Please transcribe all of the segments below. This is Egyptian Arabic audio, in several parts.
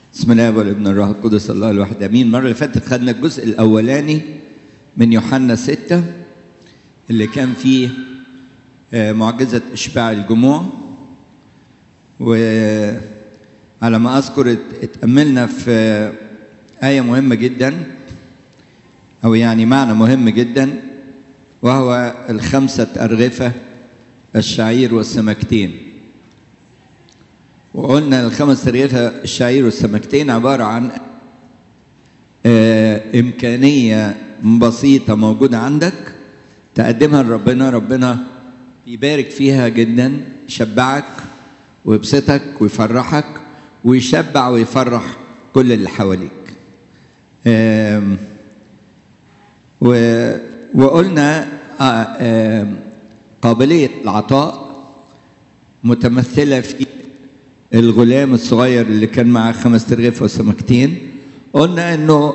بسم الله والابن الروح القدس الله الواحد امين المره اللي فاتت خدنا الجزء الاولاني من يوحنا ستة اللي كان فيه آه، معجزة إشباع الجموع وعلى ما أذكر ات- اتأملنا في آه، آية مهمة جدا أو يعني معنى مهم جدا وهو الخمسة أرغفة الشعير والسمكتين وقلنا الخمس أرغفة الشعير والسمكتين عبارة عن آه، إمكانية بسيطة موجودة عندك تقدمها لربنا ربنا يبارك فيها جدا يشبعك ويبسطك ويفرحك ويشبع ويفرح كل اللي حواليك آم، و- وقلنا آه، آم، قابلية العطاء متمثلة في الغلام الصغير اللي كان معاه خمس ترغيف وسمكتين قلنا انه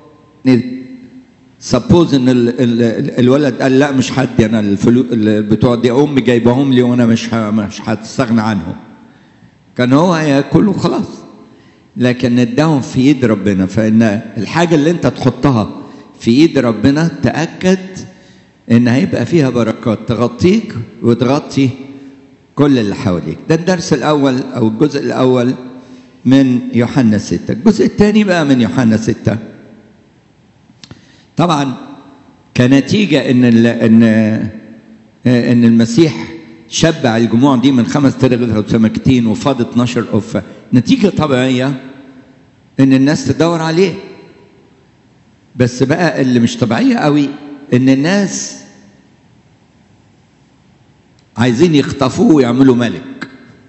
سبوز ان ال ال الولد قال لا مش حدي انا الفلوس بتوع دي امي جايبهم لي وانا مش ه- مش هتستغنى عنهم كان هو هياكل وخلاص لكن اداهم في ايد ربنا فان الحاجه اللي انت تحطها في ايد ربنا تاكد ان هيبقى فيها بركات تغطيك وتغطي كل اللي حواليك ده الدرس الاول او الجزء الاول من يوحنا ستة الجزء الثاني بقى من يوحنا ستة طبعا كنتيجة ان ال- ان ان المسيح شبع الجموع دي من خمس ترغيف وسمكتين وفاض 12 قفة نتيجة طبيعية ان الناس تدور عليه بس بقى اللي مش طبيعية قوي ان الناس عايزين يخطفوه ويعملوا ملك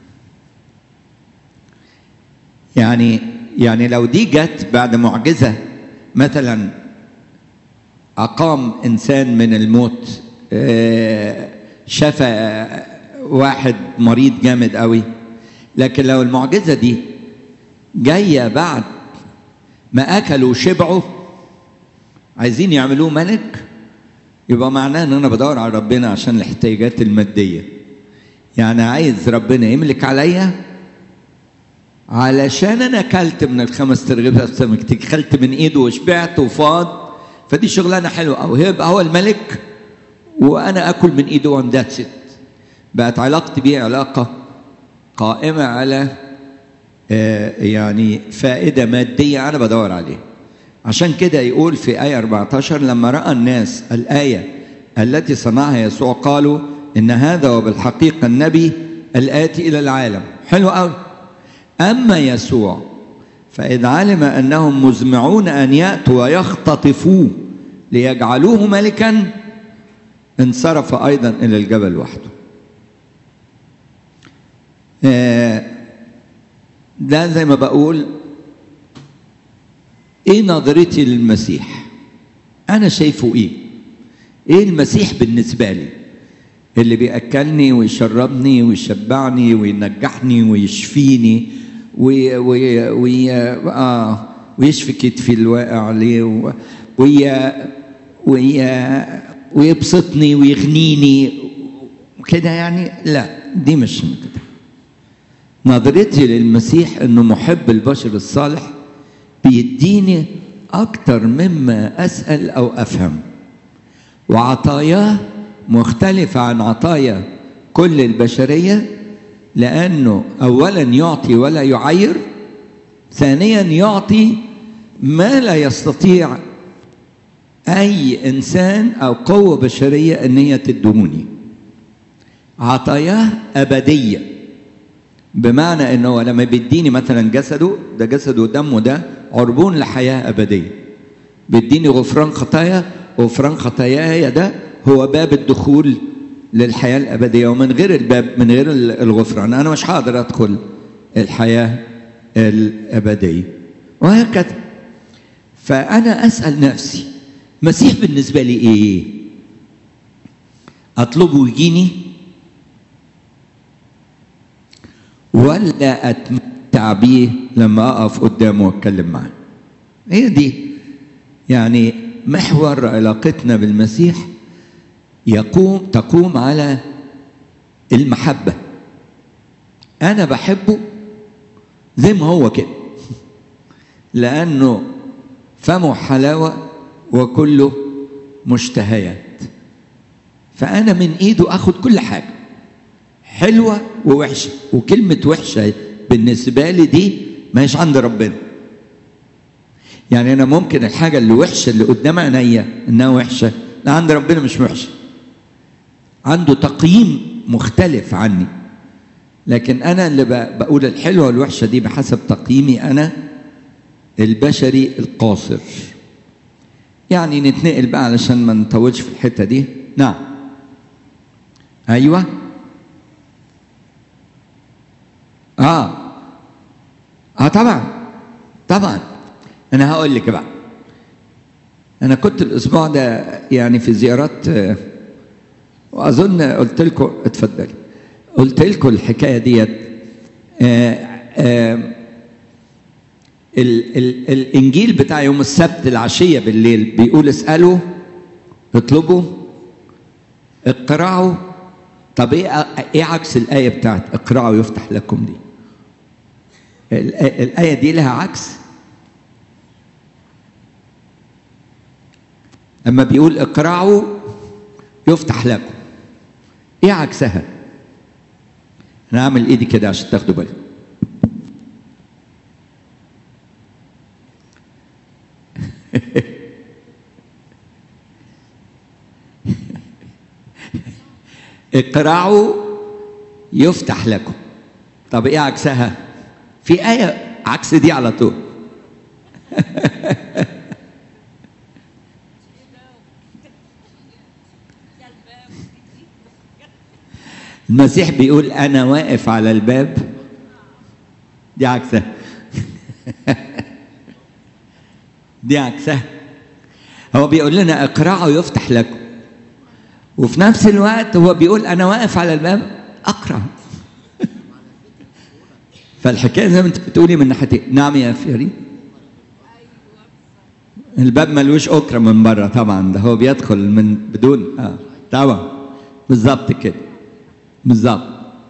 يعني يعني لو دي جت بعد معجزة مثلا أقام إنسان من الموت آه، شفى واحد مريض جامد قوي لكن لو المعجزة دي جاية بعد ما أكلوا وشبعوا عايزين يعملوه ملك يبقى معناه ان انا بدور على ربنا عشان الاحتياجات الماديه يعني عايز ربنا يملك عليا علشان انا اكلت من الخمس ترغيف السمك اكلت من ايده وشبعت وفاض فدي شغلانه حلوه قوي هيبقى هو الملك وانا اكل من ايده وان ذاتس ات بقت علاقتي بيه علاقه قائمه على آه، يعني فائده ماديه انا بدور عليها عشان كده يقول في آية 14 لما رأى الناس الآية التي صنعها يسوع قالوا إن هذا وبالحقيقة النبي الآتي إلى العالم حلو قوي أما يسوع فإذ علم أنهم مزمعون أن يأتوا ويختطفوه ليجعلوه ملكا انصرف أيضا إلى الجبل وحده آه، ده زي ما بقول ايه نظرتي للمسيح انا شايفه ايه ايه المسيح بالنسبه لي اللي بياكلني ويشربني ويشبعني وينجحني ويشفيني وي وي وي آه ويشفي كتفي الواقع عليه و- وي وي ويبسطني ويغنيني كده يعني لا دي مش كده نظرتي للمسيح انه محب البشر الصالح بيديني اكتر مما اسال او افهم وعطاياه مختلفه عن عطايا كل البشريه لانه اولا يعطي ولا يعير ثانيا يعطي ما لا يستطيع اي انسان او قوه بشريه ان هي تدهوني عطاياه ابديه بمعنى انه هو لما بيديني مثلا جسده ده جسده ودمه ده عربون لحياه ابديه بيديني غفران خطايا غفران خطاياي ده هو باب الدخول للحياه الابديه ومن غير الباب من غير الغفران انا مش هقدر ادخل الحياه الابديه وهكذا فانا اسال نفسي المسيح بالنسبه لي ايه اطلبه يجيني ولا اتمتع بيه لما اقف قدامه واتكلم معاه هي دي يعني محور علاقتنا بالمسيح يقوم تقوم على المحبه انا بحبه زي ما هو كده لأنه فمه حلاوة وكله مشتهيات فأنا من إيده أخد كل حاجة حلوة ووحشة وكلمة وحشة بالنسبة لي دي ماهيش عند ربنا يعني أنا ممكن الحاجة اللي وحشة اللي قدام عينيا إنها وحشة لا عند ربنا مش وحشة عنده تقييم مختلف عني لكن أنا اللي بقول الحلوة والوحشة دي بحسب تقييمي أنا البشري القاصر يعني نتنقل بقى علشان ما نطولش في الحتة دي نعم أيوه اه اه طبعا طبعا انا هقول لك بقى انا كنت الاسبوع ده يعني في زيارات آه، واظن قلت لكم اتفضلي قلت لكم الحكايه ديت آه، آه، ال ال الانجيل بتاع يوم السبت العشيه بالليل بيقول اسالوا اطلبوا اقرعوا طب ايه ايه عكس الايه بتاعت اقرعوا يفتح لكم دي الآية الآية دي لها عكس أما بيقول اقرعوا يفتح لكم إيه عكسها؟ أنا أعمل إيدي كده عشان تاخدوا بالكم اقرعوا يفتح لكم طب ايه عكسها في آية عكس دي على طول المسيح بيقول أنا واقف على الباب دي عكسها دي عكسها هو بيقول لنا اقرعوا يفتح لكم وفي نفس الوقت هو بيقول أنا واقف على الباب أقرأ فالحكايه زي ما انت بتقولي من ناحيتين نعم يا فريد الباب ملوش أكرة من بره طبعا ده هو بيدخل من بدون اه طبعا بالظبط كده بالظبط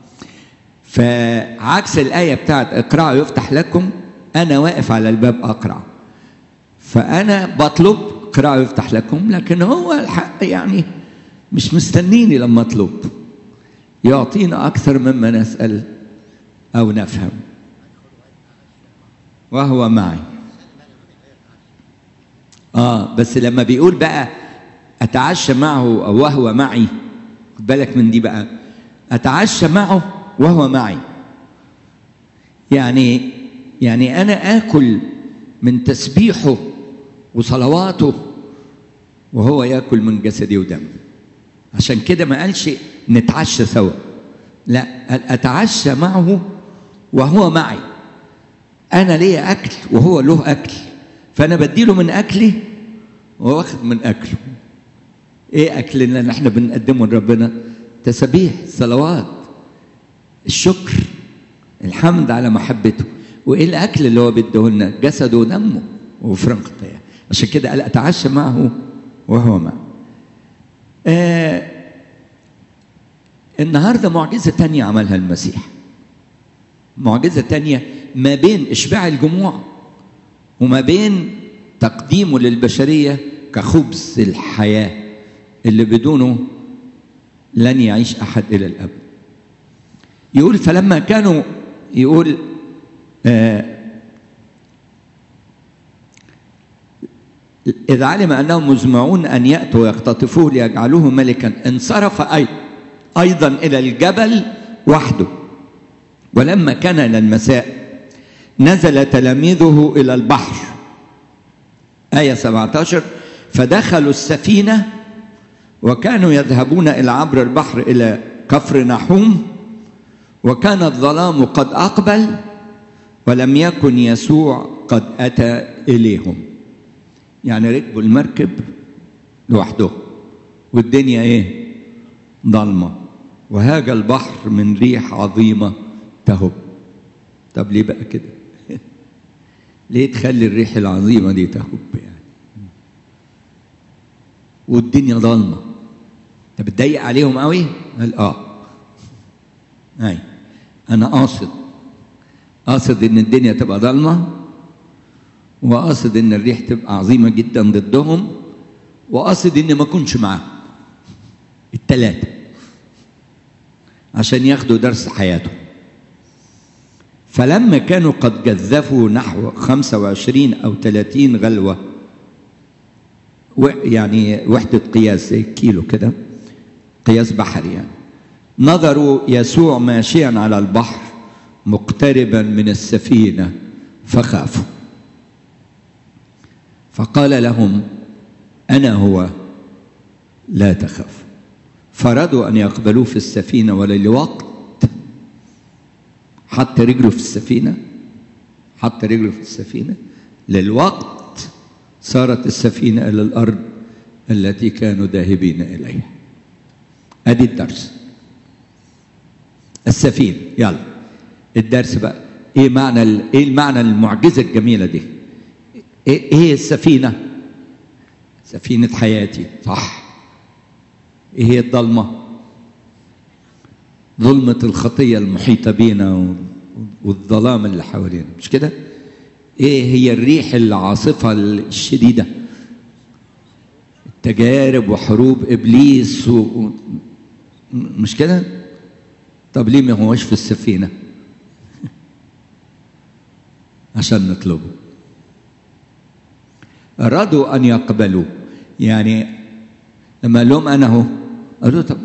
فعكس الآية بتاعت اقرأوا يفتح لكم أنا واقف على الباب أقرأ فأنا بطلب اقرأوا يفتح لكم لكن هو الحق يعني مش مستنيني لما أطلب يعطينا أكثر مما نسأل أو نفهم وهو معي آه بس لما بيقول بقى أتعشى معه أو وهو معي خد بالك من دي بقى أتعشى معه وهو معي يعني يعني أنا آكل من تسبيحه وصلواته وهو ياكل من جسدي ودمي عشان كده ما قالش نتعشى سوا لا قال اتعشى معه وهو معي انا ليا اكل وهو له اكل فانا بديله من اكلي واخد من اكله ايه اكلنا اللي احنا بنقدمه لربنا تسابيح صلوات الشكر الحمد على محبته وايه الاكل اللي هو بيديه لنا جسده ودمه وفرن خطاياه عشان كده قال اتعشى معه وهو معه آه النهارده معجزه تانية عملها المسيح معجزه تانية ما بين اشباع الجموع وما بين تقديمه للبشريه كخبز الحياه اللي بدونه لن يعيش احد الى الابد يقول فلما كانوا يقول آه إذ علم أنهم مزمعون أن يأتوا ويختطفوه ليجعلوه ملكا انصرف أيضا إلى الجبل وحده ولما كان إلى المساء نزل تلاميذه إلى البحر آية 17 فدخلوا السفينة وكانوا يذهبون إلى عبر البحر إلى كفر نحوم وكان الظلام قد أقبل ولم يكن يسوع قد أتى إليهم يعني ركبوا المركب لوحده والدنيا ايه ضلمه وهاج البحر من ريح عظيمه تهب طب ليه بقى كده ليه تخلي الريح العظيمه دي تهب يعني والدنيا ضلمه انت بتضايق عليهم قوي قال اه اي انا قاصد قاصد ان الدنيا تبقى ضلمه وقاصد ان الريح تبقى عظيمه جدا ضدهم وقاصد اني ما اكونش معاهم التلاته عشان ياخدوا درس حياتهم فلما كانوا قد جذفوا نحو 25 أو 30 غلوة يعني وحدة قياس زي كيلو كده قياس بحري يعني نظروا يسوع ماشيا على البحر مقتربا من السفينة فخافوا فقال لهم أنا هو لا تخافوا فرادوا أن يقبلوه في السفينة وللوقت حط رجله في السفينة حط رجله في السفينة للوقت صارت السفينة إلى الأرض التي كانوا ذاهبين إليها أدي الدرس السفينة يلا الدرس بقى ايه معنى ايه المعنى المعجزة الجميلة دي ايه, إيه السفينة سفينة حياتي صح ايه هي الضلمة ظلمة الخطية المحيطة بينا والظلام اللي حوالينا مش كده ايه هي الريح العاصفة الشديدة التجارب وحروب ابليس و... مش كده طب ليه ما هوش في السفينة عشان نطلبه أرادوا أن يقبلوا يعني لما قال لهم أنا هو قالوا طب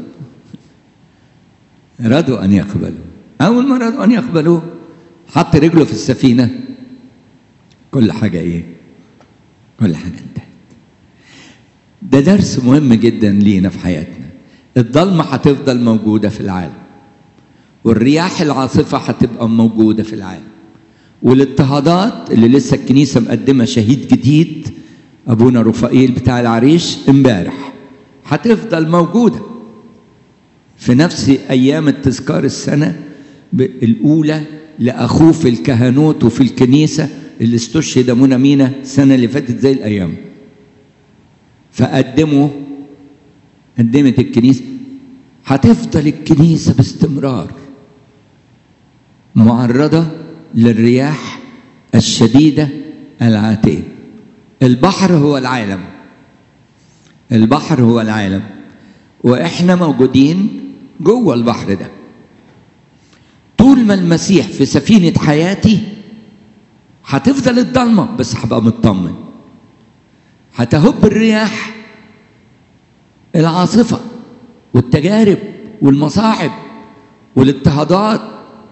أرادوا أن يقبلوا أول ما أرادوا أن يقبلوا حط رجله في السفينة كل حاجة إيه كل حاجة انتهت ده درس مهم جدا لينا في حياتنا الضلمة هتفضل موجودة في العالم والرياح العاصفة هتبقى موجودة في العالم والاضطهادات اللي لسه الكنيسة مقدمة شهيد جديد أبونا رفائيل بتاع العريش امبارح هتفضل موجودة في نفس أيام التذكار السنة الأولى لأخوه في الكهنوت وفي الكنيسة اللي استشهد منى مينا السنة اللي فاتت زي الأيام فقدموا قدمت الكنيسة هتفضل الكنيسة باستمرار معرضة للرياح الشديدة العاتية البحر هو العالم البحر هو العالم واحنا موجودين جوه البحر ده طول ما المسيح في سفينة حياتي هتفضل الضلمة بس هبقى مطمن هتهب الرياح العاصفة والتجارب والمصاعب والاضطهادات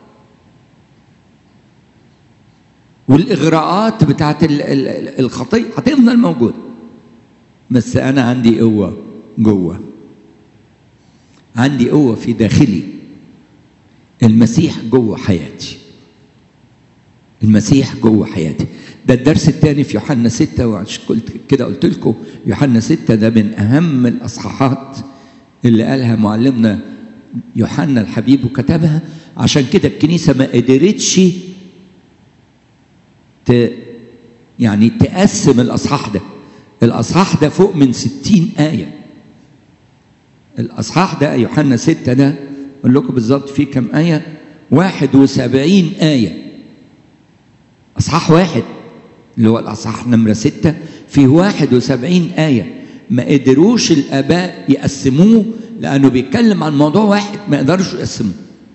والإغراءات بتاعت الخطية هتفضل موجودة بس أنا عندي قوة جوه عندي قوة في داخلي المسيح جوه حياتي المسيح جوه حياتي ده الدرس الثاني في يوحنا ستة وعشان قلت كده قلت لكم يوحنا ستة ده من أهم الأصحاحات اللي قالها معلمنا يوحنا الحبيب وكتبها عشان كده الكنيسة ما قدرتش ت يعني تقسم الأصحاح ده الأصحاح ده فوق من ستين آية الأصحاح ده يوحنا ستة ده أقول لكم بالظبط فيه كم آية واحد وسبعين آية أصحاح واحد اللي هو الأصحاح نمرة ستة فيه واحد وسبعين آية ما قدروش الآباء يقسموه لأنه بيتكلم عن موضوع واحد ما يقدروش يقسموه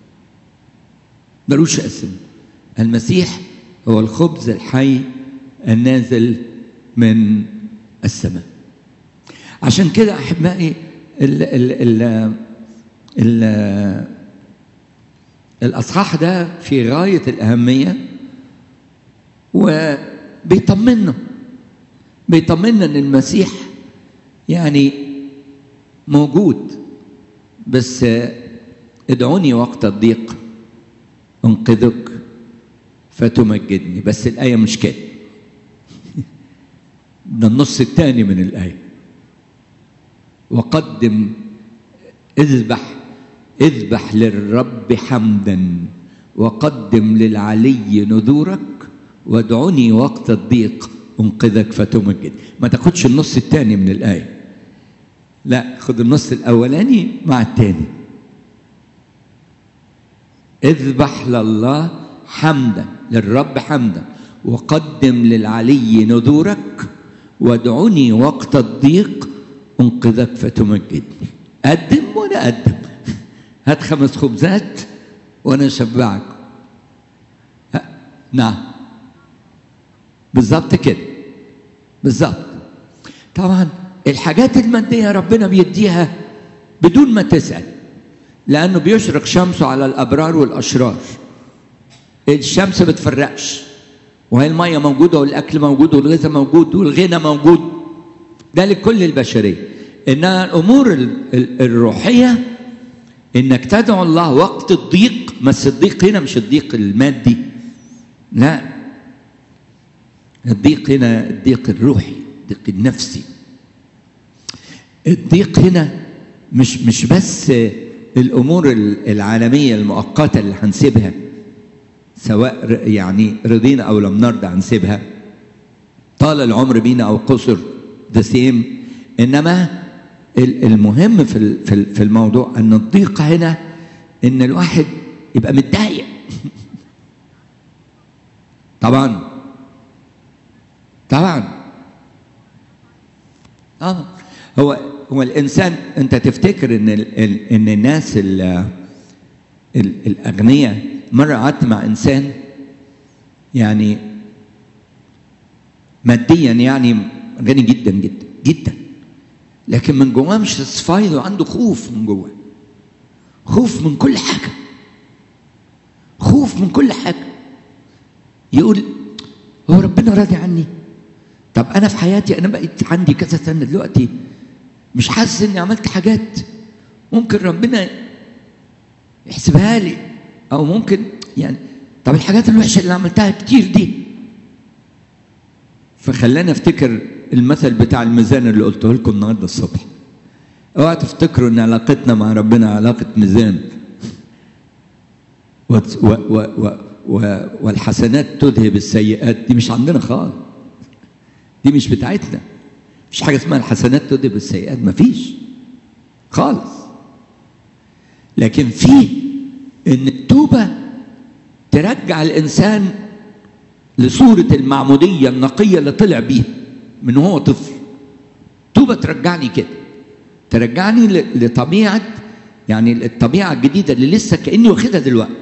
ما يقدروش يقسموه المسيح هو الخبز الحي النازل من السماء عشان كده أحبائي ال ال ال ال الأصحاح ده في غاية الأهمية وبيطمنا بيطمنا ان المسيح يعني موجود بس ادعوني وقت الضيق انقذك فتمجدني بس الآية مش كده ده النص الثاني من الآية وقدم اذبح اذبح للرب حمدا وقدم للعلي نذورك وادعني وقت الضيق انقذك فتمجد ما تاخدش النص الثاني من الآية لا خد النص الأولاني مع الثاني اذبح لله حمدا للرب حمدا وقدم للعلي نذورك وادعني وقت الضيق انقذك فتمجدني قدم وانا اقدم هات خمس خبزات وانا اشبعك نعم بالظبط كده بالظبط طبعا الحاجات الماديه ربنا بيديها بدون ما تسال لانه بيشرق شمسه على الابرار والاشرار الشمس بتفرقش وهي الميه موجوده والاكل موجود والغذاء موجود والغنى موجود ده لكل البشريه انها الامور الروحيه انك تدعو الله وقت الضيق بس الضيق هنا مش الضيق المادي لا الضيق هنا الضيق الروحي الضيق النفسي الضيق هنا مش مش بس الامور العالميه المؤقته اللي هنسيبها سواء يعني رضينا او لم نرضى هنسيبها طال العمر بينا او قصر ذا سيم انما المهم في في الموضوع ان الضيق هنا ان الواحد يبقى متضايق طبعا طبعا اه هو هو الانسان انت تفتكر ان ال ال ان الناس ال ال الاغنياء مره قعدت مع انسان يعني ماديا يعني غني جدا جدا جدا لكن من جواه مش ساتسفايد وعنده خوف من جواه خوف من كل حاجه خوف من كل حاجه يقول هو ربنا راضي عني طب انا في حياتي انا بقيت عندي كذا سنه دلوقتي مش حاسس اني عملت حاجات ممكن ربنا يحسبها لي او ممكن يعني طب الحاجات الوحشه اللي عملتها كتير دي فخلاني افتكر المثل بتاع الميزان اللي قلته لكم النهارده الصبح اوعى تفتكروا ان علاقتنا مع ربنا علاقه ميزان و و و و والحسنات تذهب السيئات دي مش عندنا خالص دي مش بتاعتنا مش حاجه اسمها الحسنات تذهب السيئات مفيش خالص لكن في ان التوبه ترجع الانسان لصوره المعموديه النقيه اللي طلع بيها من هو طفل توبه ترجعني كده ترجعني لطبيعه يعني الطبيعه الجديده اللي لسه كاني واخدها دلوقتي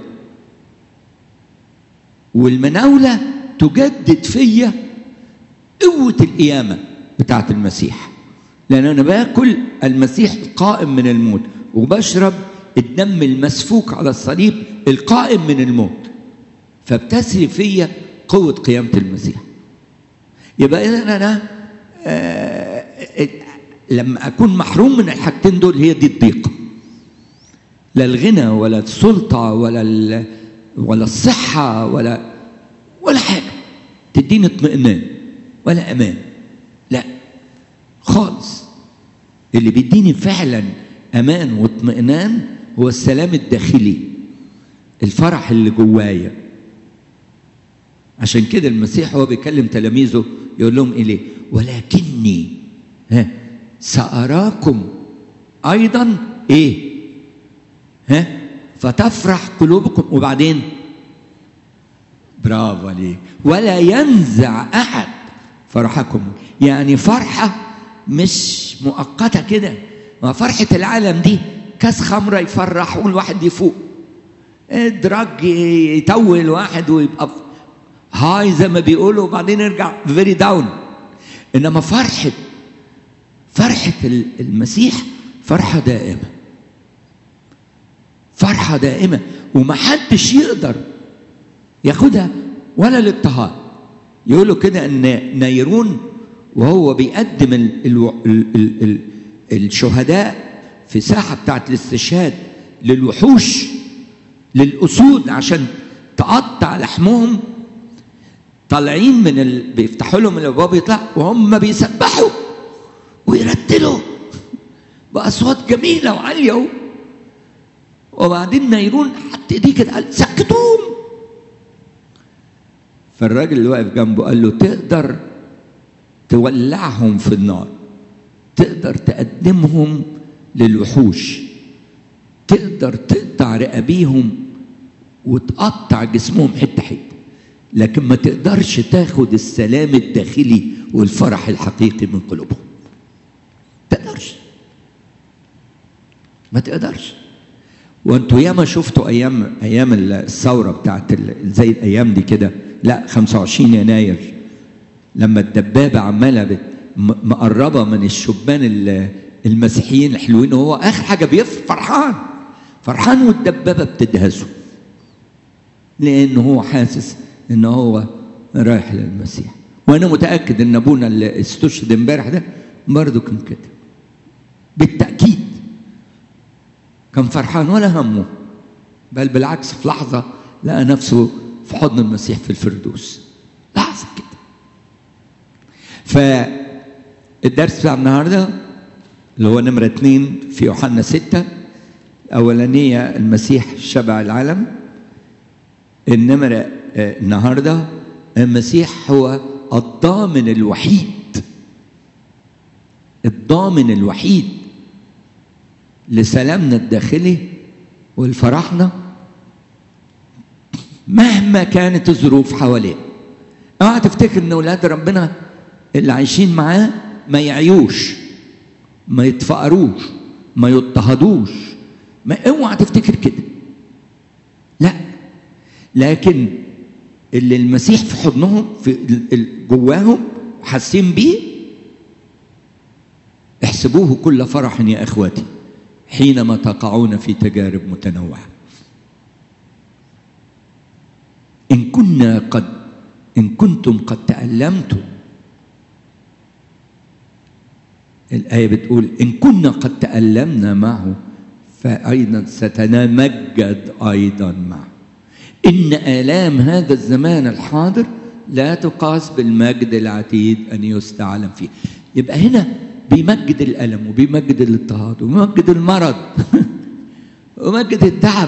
والمناوله تجدد فيا قوه القيامه بتاعت المسيح لان انا باكل المسيح القائم من الموت وبشرب الدم المسفوك على الصليب القائم من الموت فبتسري فيا قوه قيامه المسيح يبقى اذا انا آه لما اكون محروم من الحاجتين دول هي دي الضيقه لا الغنى ولا السلطه ولا ولا الصحه ولا ولا حاجه تديني اطمئنان ولا امان لا خالص اللي بيديني فعلا امان واطمئنان هو السلام الداخلي الفرح اللي جوايا عشان كده المسيح هو بيكلم تلاميذه يقول لهم ايه ليه ولكني ها ساراكم ايضا ايه ها فتفرح قلوبكم وبعدين برافو عليك ولا ينزع احد فرحكم يعني فرحه مش مؤقته كده ما فرحه العالم دي كاس خمره يفرح والواحد يفوق دراج يتول واحد ويبقى هاي زي ما بيقولوا وبعدين يرجع فيري داون انما فرحه فرحه المسيح فرحه دائمه فرحه دائمه ومحدش يقدر ياخدها ولا الاضطهاد يقولوا كده ان نيرون وهو بيقدم ال ال ال ال ال الشهداء في ساحه بتاعت الاستشهاد للوحوش للاسود عشان تقطع لحمهم طالعين من ال... بيفتحوا لهم الابواب يطلع وهم بيسبحوا ويرتلوا باصوات جميله وعاليه وبعدين نيرون حط ايديه كده قال سكتوهم فالراجل اللي واقف جنبه قال له تقدر تولعهم في النار تقدر تقدمهم للوحوش تقدر تقطع رقابيهم وتقطع جسمهم حته حته لكن ما تقدرش تاخد السلام الداخلي والفرح الحقيقي من قلوبهم تقدرش ما تقدرش وانتوا ياما شفتوا ايام ايام الثوره بتاعت زي الايام دي كده لا 25 يناير لما الدبابه عماله مقربه من الشبان المسيحيين الحلوين وهو اخر حاجه بيفرح فرحان فرحان والدبابه بتدهسه لانه هو حاسس ان هو رايح للمسيح وانا متاكد ان ابونا اللي استشهد امبارح ده برضه كان كده بالتاكيد كان فرحان ولا همه بل بالعكس في لحظه لقى نفسه في حضن المسيح في الفردوس لحظه كده فالدرس بتاع النهارده اللي هو نمرة اتنين في يوحنا ستة أولانية المسيح شبع العالم النمرة النهاردة المسيح هو الضامن الوحيد الضامن الوحيد لسلامنا الداخلي ولفرحنا مهما كانت الظروف حواليه اوعى تفتكر ان اولاد ربنا اللي عايشين معاه ما يعيوش ما يتفقروش ما يضطهدوش ما اوعى تفتكر كده لا لكن اللي المسيح في حضنهم في جواهم حاسين بيه احسبوه كل فرح يا اخواتي حينما تقعون في تجارب متنوعه ان كنا قد ان كنتم قد تالمتم الآية بتقول إن كنا قد تألمنا معه فأيضا ستنمجد أيضا معه إن آلام هذا الزمان الحاضر لا تقاس بالمجد العتيد أن يستعلم فيه يبقى هنا بيمجد الألم وبيمجد الاضطهاد وبيمجد المرض وبيمجد التعب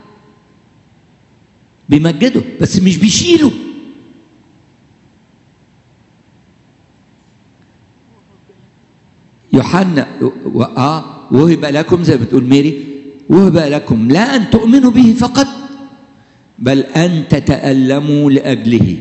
بيمجده بس مش بيشيله يوحنا اه وهب لكم زي ما بتقول ميري وهب لكم لا ان تؤمنوا به فقط بل ان تتالموا لاجله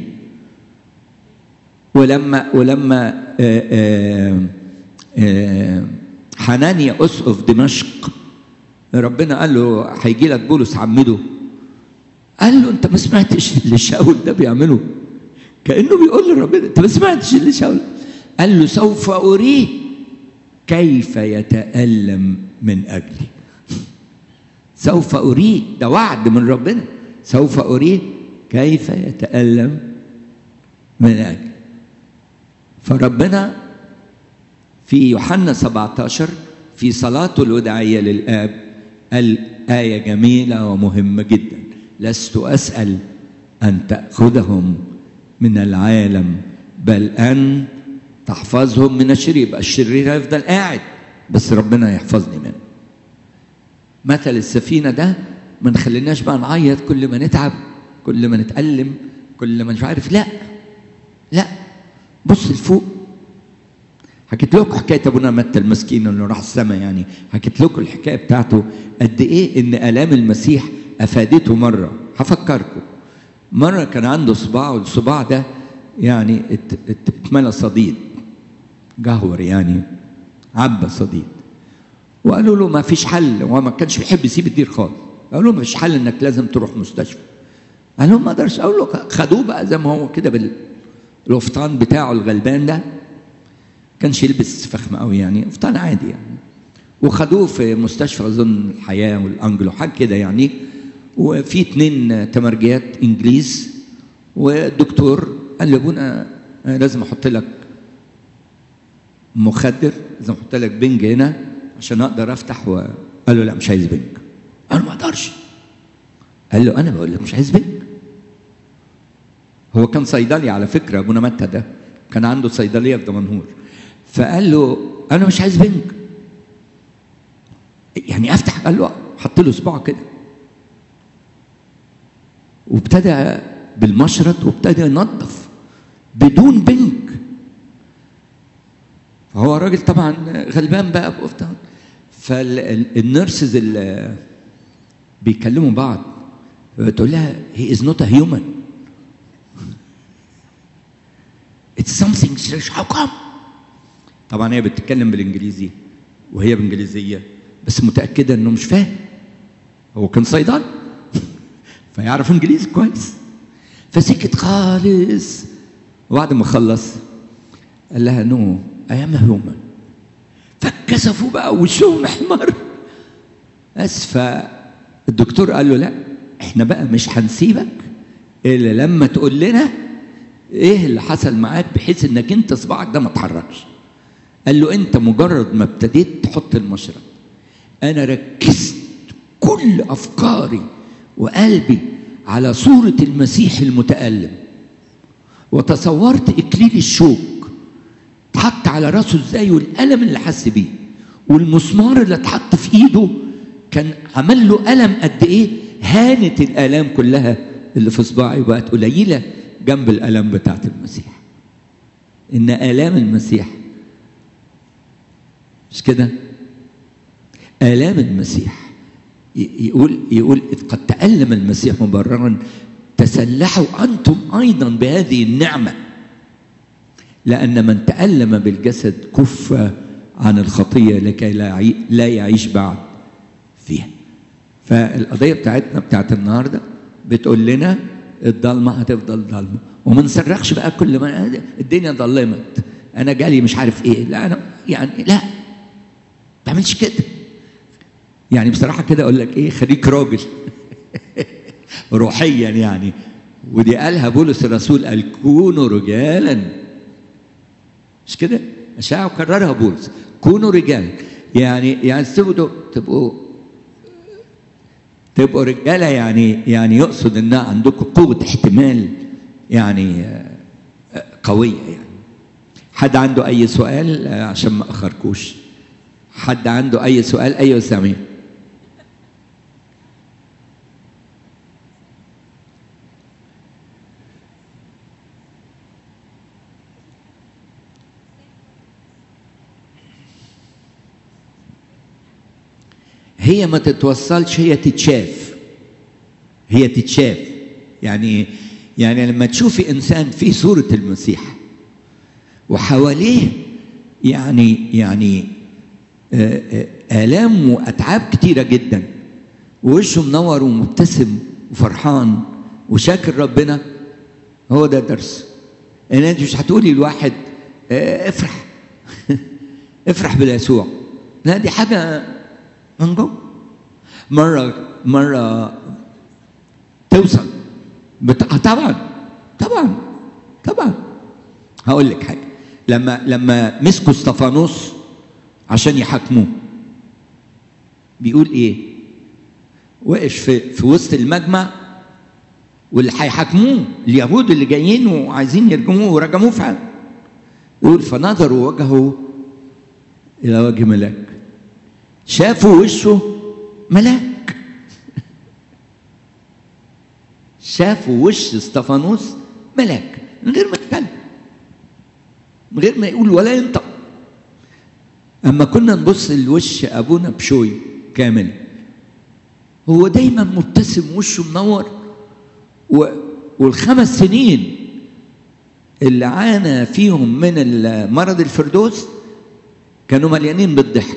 ولما ولما آآ آآ آآ حنانيا اسقف دمشق ربنا قال له هيجي لك بولس عمده قال له انت ما سمعتش اللي شاول ده بيعمله كانه بيقول لربنا انت ما سمعتش اللي شاول قال له سوف اريه كيف يتألم من أجلي سوف أريه ده وعد من ربنا سوف أريه كيف يتألم من أجلي فربنا في يوحنا 17 في صلاته الوداعية للآب قال آية جميلة ومهمة جدا لست أسأل أن تأخذهم من العالم بل أن تحفظهم من الشرير يبقى الشرير هيفضل قاعد بس ربنا يحفظني منه مثل السفينة ده ما نخليناش بقى نعيط كل ما نتعب كل ما نتألم كل ما مش عارف لا لا بص لفوق حكيت لكم حكاية أبونا متى المسكين إنه راح السماء يعني حكيت لكم الحكاية بتاعته قد إيه إن آلام المسيح أفادته مرة هفكركم مرة كان عنده صباع والصباع ده يعني اتملى صديد جهور يعني عبى صديد وقالوا له ما فيش حل هو ما كانش بيحب يسيب الدير خالص قالوا له ما فيش حل انك لازم تروح مستشفى قال لهم ما اقدرش اقول له خدوه بقى زي ما هو كده بالقفطان بتاعه الغلبان ده كانش يلبس فخم قوي يعني قفطان عادي يعني وخدوه في مستشفى اظن الحياه والانجلو حاجه كده يعني وفي اتنين تمرجيات انجليز والدكتور قال لي ابونا انا لازم احط لك مخدر لازم احط لك بنج هنا عشان اقدر افتح و... قال له لا مش عايز بنج قال ما اقدرش قال له انا بقول لك مش عايز بنج هو كان صيدلي على فكره ابونا متى ده كان عنده صيدليه في دمنهور فقال له انا مش عايز بنج يعني افتح قال له حط له صباعه كده وابتدى بالمشرط وابتدى ينظف بدون بنك فهو راجل طبعا غلبان بقى بقفتان فالنيرسز اللي بيكلموا بعض بتقول لها هي از نوت هيومن it's something strange how come طبعا هي بتتكلم بالانجليزي وهي بانجليزيه بس متاكده انه مش فاهم هو كان صيدلي فيعرف انجليزي كويس فسكت خالص وبعد ما خلص قال لها نو اي ام هيومن فاتكسفوا بقى وشهم احمر بس فالدكتور قال له لا احنا بقى مش هنسيبك الا لما تقول لنا ايه اللي حصل معاك بحيث انك انت صباعك ده ما اتحركش قال له انت مجرد ما ابتديت تحط المشرب انا ركزت كل افكاري وقلبي على صوره المسيح المتالم وتصورت اكليل الشوك اتحط على راسه ازاي والالم اللي حس بيه والمسمار اللي اتحط في ايده كان عمل له الم قد ايه هانت الالام كلها اللي في صباعي بقت قليله جنب الالم بتاعت المسيح ان الام المسيح مش كده الام المسيح يقول يقول اذ قد تالم المسيح مبررا تسلحوا انتم ايضا بهذه النعمه لان من تالم بالجسد كف عن الخطيه لكي لا لا يعيش بعد فيها فالقضيه بتاعتنا بتاعت النهارده بتقول لنا الضلمه هتفضل ضلمه وما نصرخش بقى كل ما الدنيا ضلمت انا جالي مش عارف ايه لا انا يعني لا ما تعملش كده يعني بصراحه كده اقول لك ايه خليك راجل روحيا يعني ودي قالها بولس الرسول قال كونوا رجالا مش كده اشاعه وكررها بولس كونوا رجالا يعني يعني تبقوا تبقوا تبقوا رجاله يعني يعني يقصد ان عندكم قوه احتمال يعني قويه يعني حد عنده اي سؤال عشان ما اخركوش حد عنده اي سؤال ايوه سامي هي ما تتوصلش هي تتشاف هي تتشاف يعني يعني لما تشوفي انسان في صوره المسيح وحواليه يعني يعني آلام وأتعاب كتيرة جدا ووشه منور ومبتسم وفرحان وشاكر ربنا هو ده درس ان انت مش هتقولي لواحد افرح افرح باليسوع لا دي حاجة من جوه مرة مرة توصل بت... طبعا طبعا طبعا هقول لك حاجة لما لما مسكوا استفانوس عشان يحاكموه بيقول ايه وقف في, في وسط المجمع واللي هيحاكموه اليهود اللي جايين وعايزين يرجموه ورجموه فعلا يقول فنظروا وجهه الى وجه ملاك شافوا وشه ملاك شافوا وش استفانوس ملاك من غير ما يتكلم من غير ما يقول ولا ينطق اما كنا نبص لوش ابونا بشوي كامل هو دايما مبتسم وشه منور و... والخمس سنين اللي عانى فيهم من مرض الفردوس كانوا مليانين بالضحك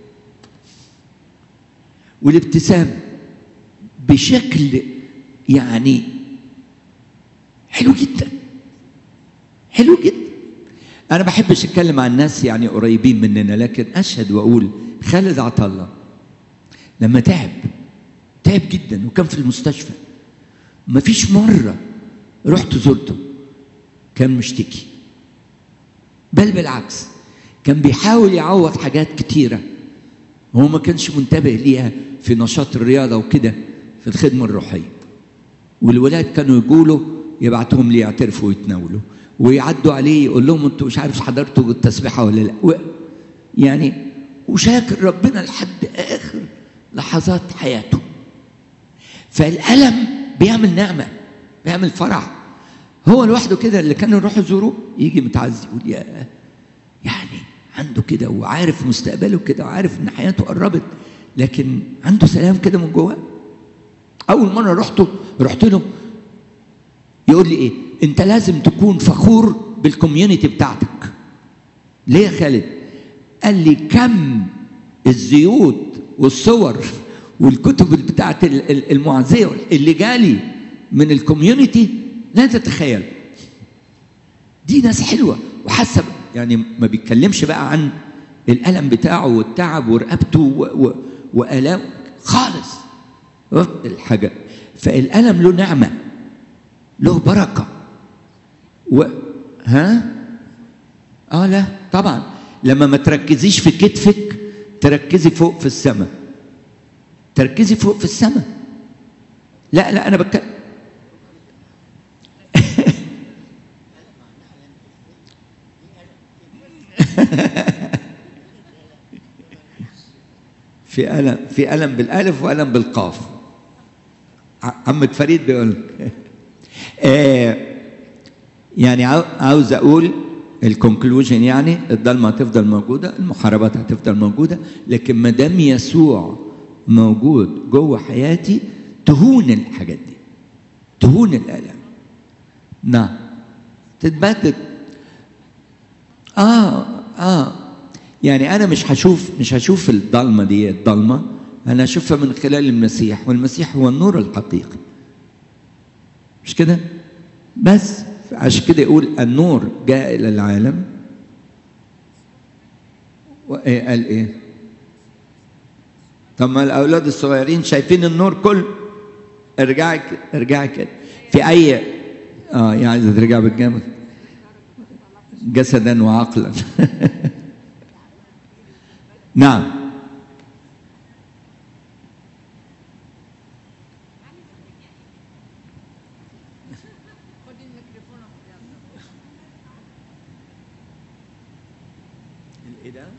والابتسام بشكل يعني حلو جدا حلو جدا انا بحبش اتكلم عن ناس يعني قريبين مننا لكن اشهد واقول خالد عطله لما تعب تعب جدا وكان في المستشفى ما فيش مره رحت زرته كان مشتكي بل بالعكس كان بيحاول يعوض حاجات كتيره هو ما كانش منتبه ليها في نشاط الرياضه وكده في الخدمه الروحيه والولاد كانوا يقولوا يبعتهم لي يعترفوا ويتناولوا ويعدوا عليه يقول لهم انتوا مش عارف حضرتوا التسبيحه ولا لا و يعني وشاكر ربنا لحد اخر لحظات حياته فالالم بيعمل نعمه بيعمل فرح هو لوحده كده اللي كانوا يروحوا يزوروه يجي متعزي يقول يا يعني عنده كده وعارف مستقبله كده وعارف ان حياته قربت لكن عنده سلام كده من جواه اول مره رحته رحت له يقول لي ايه انت لازم تكون فخور بالكوميونتي بتاعتك ليه يا خالد قال لي كم الزيوت والصور والكتب بتاعت المعزيه اللي جالي من الكوميونتي لا تتخيل دي ناس حلوه وحسب يعني ما بيتكلمش بقى عن الالم بتاعه والتعب ورقبته والام خالص الحاجه فالالم له نعمه له بركه و ها اه لا طبعا لما ما تركزيش في كتفك تركزي فوق في السماء تركزي فوق في السماء لا لا انا بتكلم في ألم في ألم بالألف وألم بالقاف عمك فريد بيقول آه يعني عاوز أقول الكونكلوجن يعني الضلمة هتفضل موجودة المحاربات هتفضل موجودة لكن ما دام يسوع موجود جوه حياتي تهون الحاجات دي تهون الآلام نعم تتبدد اه اه يعني انا مش هشوف مش هشوف الضلمه دي الضلمه انا اشوفها من خلال المسيح والمسيح هو النور الحقيقي مش كده بس عشان كده يقول النور جاء الى العالم وإيه قال ايه طب ما الاولاد الصغيرين شايفين النور كله ارجعي ارجعي كده في اي اه يعني عايزه ترجع بالجامد جسدا وعقلا نعم الايه ده؟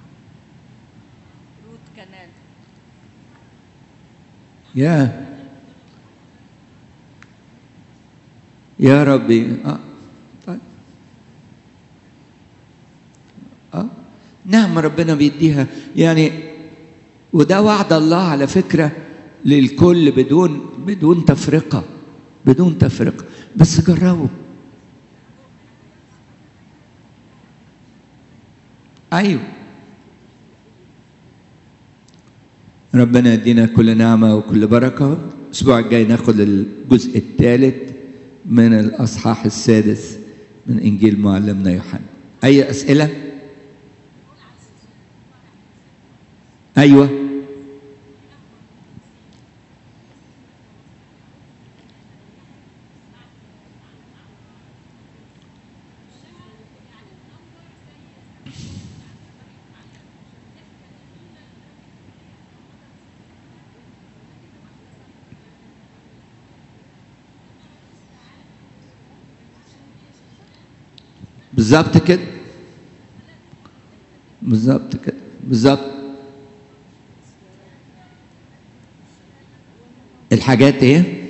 روت كانال يا يا ربي اه طيب اه نعم ربنا بيديها يعني وده وعد الله على فكره للكل بدون بدون تفرقه بدون تفرقه بس جربوا ايوه ربنا يدينا كل نعمه وكل بركه الاسبوع الجاي ناخد الجزء الثالث من الاصحاح السادس من انجيل معلمنا يوحنا اي اسئله ايوه بالظبط كده بالظبط كده بالظبط الحاجات ايه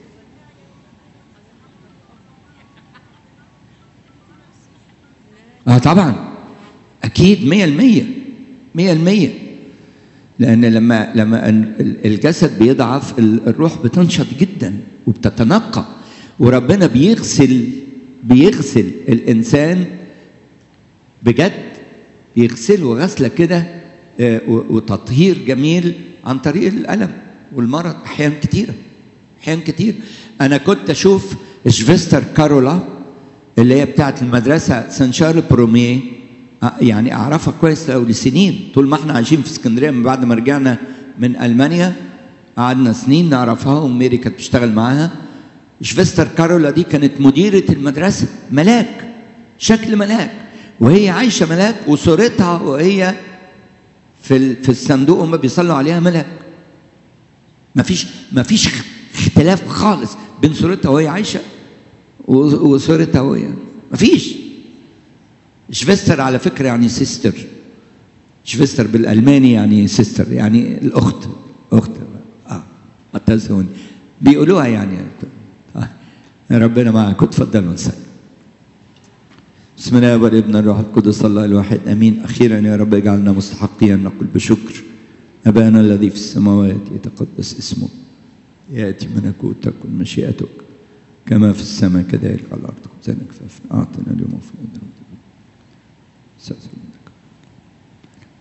اه طبعا اكيد مية المية مية المية لان لما لما الجسد بيضعف الروح بتنشط جدا وبتتنقى وربنا بيغسل بيغسل الانسان بجد بيغسله غسله كده وتطهير جميل عن طريق الالم والمرض احيان كتيره احيان كتير انا كنت اشوف شفيستر كارولا اللي هي بتاعت المدرسه سان شارل بروميه يعني اعرفها كويس لو لسنين طول ما احنا عايشين في اسكندريه من بعد ما رجعنا من المانيا قعدنا سنين نعرفها وميري كانت بتشتغل معاها شفيستر كارولا دي كانت مديرة المدرسة ملاك شكل ملاك وهي عايشة ملاك وصورتها وهي في في الصندوق هم بيصلوا عليها ملاك مفيش مفيش اختلاف خالص بين صورتها وهي عايشة وصورتها وهي مفيش شفيستر على فكرة يعني سيستر شفيستر بالألماني يعني سيستر يعني الأخت أخت اه التزهون بيقولوها يعني ربنا معك اتفضل ونسلم بسم الله والابن الروح القدس الله الواحد امين اخيرا يا رب اجعلنا مستحقين نقول بشكر ابانا الذي في السماوات يتقدس اسمك ياتي ملكوتك ومشيئتك كما في السماء كذلك على الارض خبزنا كفافنا اعطنا اليوم في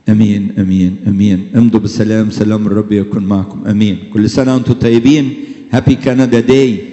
امين امين امين امضوا بالسلام سلام الرب يكون معكم امين كل سنه وانتم طيبين هابي كندا داي